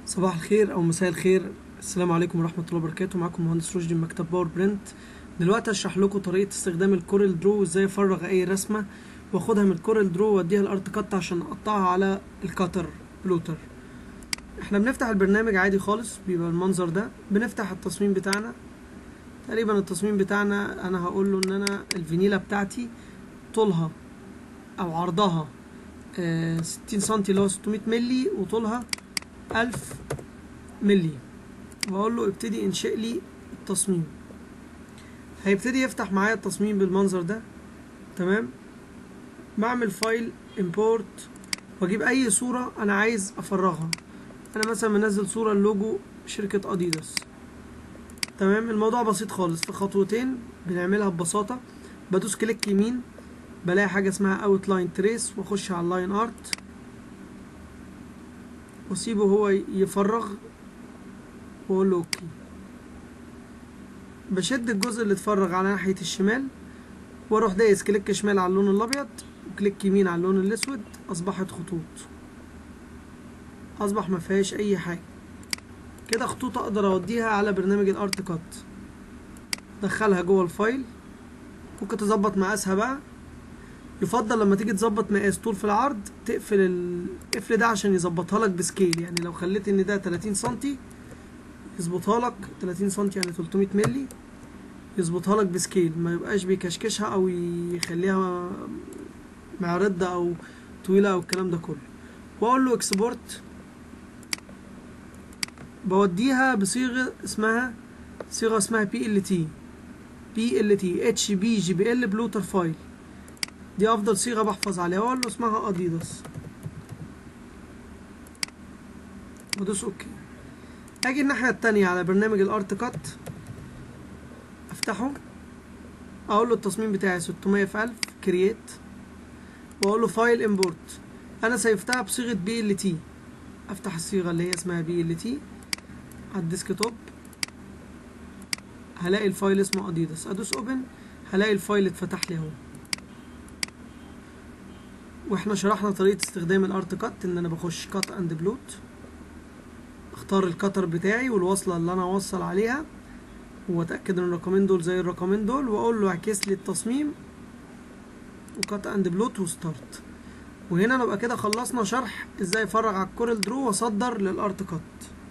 صباح الخير او مساء الخير السلام عليكم ورحمه الله وبركاته معاكم مهندس رشدي من مكتب باور برنت دلوقتي اشرح لكم طريقه استخدام الكورل درو وازاي افرغ اي رسمه واخدها من الكورل درو واديها الارت كات عشان اقطعها على الكاتر بلوتر احنا بنفتح البرنامج عادي خالص بيبقى المنظر ده بنفتح التصميم بتاعنا تقريبا التصميم بتاعنا انا هقول له ان انا الفينيلا بتاعتي طولها او عرضها آه، 60 سنتي اللي هو 600 ملي وطولها 1000 ملي واقول له ابتدي انشئ لي التصميم هيبتدي يفتح معايا التصميم بالمنظر ده تمام بعمل فايل امبورت واجيب اي صورة انا عايز افرغها انا مثلا منزل صورة اللوجو شركة اديداس تمام الموضوع بسيط خالص في خطوتين بنعملها ببساطة بدوس كليك يمين بلاقي حاجة اسمها اوت لاين تريس واخش على اللاين ارت واسيبه هو يفرغ واقول له اوكي بشد الجزء اللي اتفرغ على ناحية الشمال واروح دايس كليك شمال على اللون الابيض وكليك يمين على اللون الاسود اصبحت خطوط اصبح ما فيهاش اي حاجة كده خطوط اقدر اوديها على برنامج الارت كات ادخلها جوه الفايل ممكن تظبط مقاسها بقى يفضل لما تيجي تظبط مقاس طول في العرض تقفل القفل ده عشان يظبطها لك بسكيل يعني لو خليت ان ده 30 سنتي يظبطها لك 30 سنتي يعني 300 ملي يظبطها لك بسكيل ما يبقاش بيكشكشها او يخليها معرضة او طويلة او الكلام ده كله واقول له اكسبورت بوديها بصيغة اسمها صيغة اسمها بي ال تي بي ال تي اتش بي جي بي ال بلوتر فايل دي افضل صيغه بحفظ عليها واقول له اسمها اديداس وادوس اوكي اجي الناحيه التانية على برنامج الارت كات افتحه اقول له التصميم بتاعي 600 في 1000 كرييت واقول له فايل امبورت انا سيفتها بصيغه بي ال تي افتح الصيغه اللي هي اسمها بي ال تي على الديسك توب هلاقي الفايل اسمه اديداس ادوس اوبن هلاقي الفايل اتفتح لي اهو واحنا شرحنا طريقة استخدام الارت كات ان انا بخش كات اند بلوت اختار الكتر بتاعي والوصلة اللي انا اوصل عليها واتأكد ان الرقمين دول زي الرقمين دول واقول له اعكس لي التصميم وكات اند بلوت وستارت وهنا نبقى كده خلصنا شرح ازاي افرغ على الكورل درو واصدر للارت كات